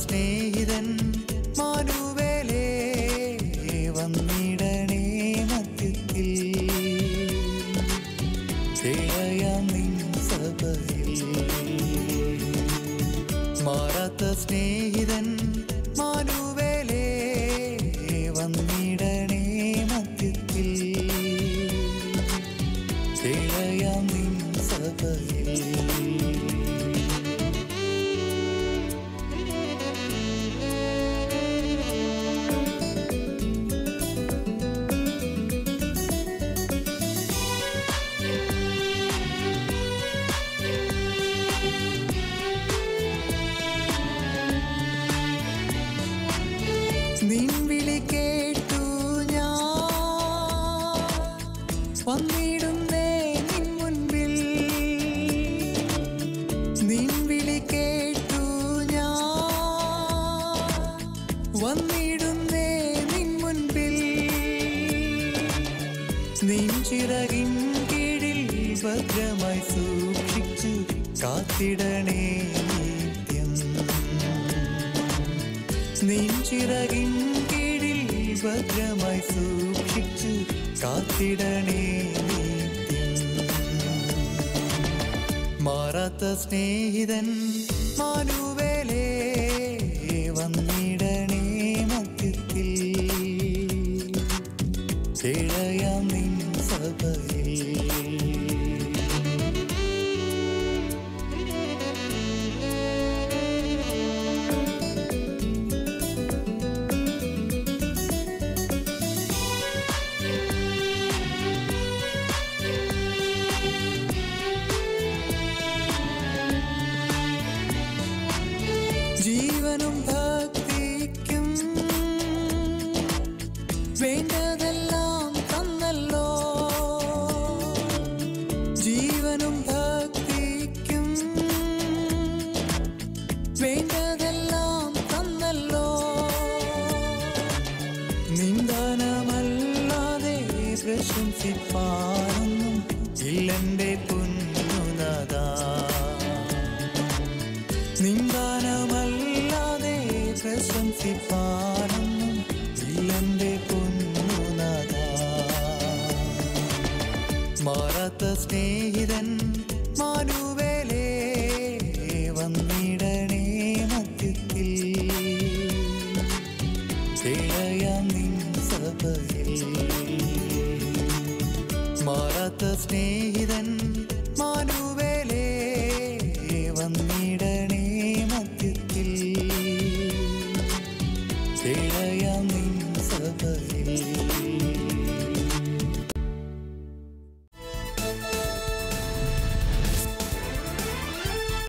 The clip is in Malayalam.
സ്നേഹിതൻ മാനുവേലേ വന്നിടണേ മധ്യത്തിൽ കേളയാം നിൻ സഭയിൽ മാറാത്ത സ്നേഹിതൻ മാനുവേലേ വന്നിടണേ മധ്യത്തിൽ കേളയാം നിൻ സഭയിൽ നിൻ വിളി കേട്ടു ഞാൻ വന്നിടുന്നേ നിൻ മുൻപിൽ നിൻ വിളി കേട്ടു ഞാൻ വന്നിടുന്നേ നിൻ മുൻപിൽ നിൻ ചിറകിൻ കീഴിൽ ഭദ്രമായി സൂക്ഷിച്ചു കാത്തിടണേ നിത്യം നിൻ ചിറകിൻ കീഴിൽ ഭദ്രമായി സൂക്ഷിച്ചു കാത്തിടണേ നിത്യം മാറാത്ത സ്നേഹിതൻ മാനുവേലേ വന്നിടണേ മധ്യത്തിൽ കേഴയാം നിൻ സഭയിൽ ജീവനും ഭക്തിക്കും വേണ്ടതെല്ലാം തന്നല്ലോ ജീവനും ഭക്തിക്കും വേണ്ടതെല്ലാം തന്നല്ലോ നിന്ദാനമല്ലാതെ പ്രശംസിപ്പാനൊന്നും ഇല്ലെന്റെ പൊന്നുനതാ നിന്ദാനമല്ലാതെ പ്രശംസിപ്പാനൊന്നും ഇല്ലെന്റെ പൊന്നുനത മാറാത്ത സ്നേഹിതൻ മാനുവേലേ വന്നിടണേ മധ്യത്തിൽ കേളയാം നിൻ സഭയിൽ മാറാത്ത സ്നേഹി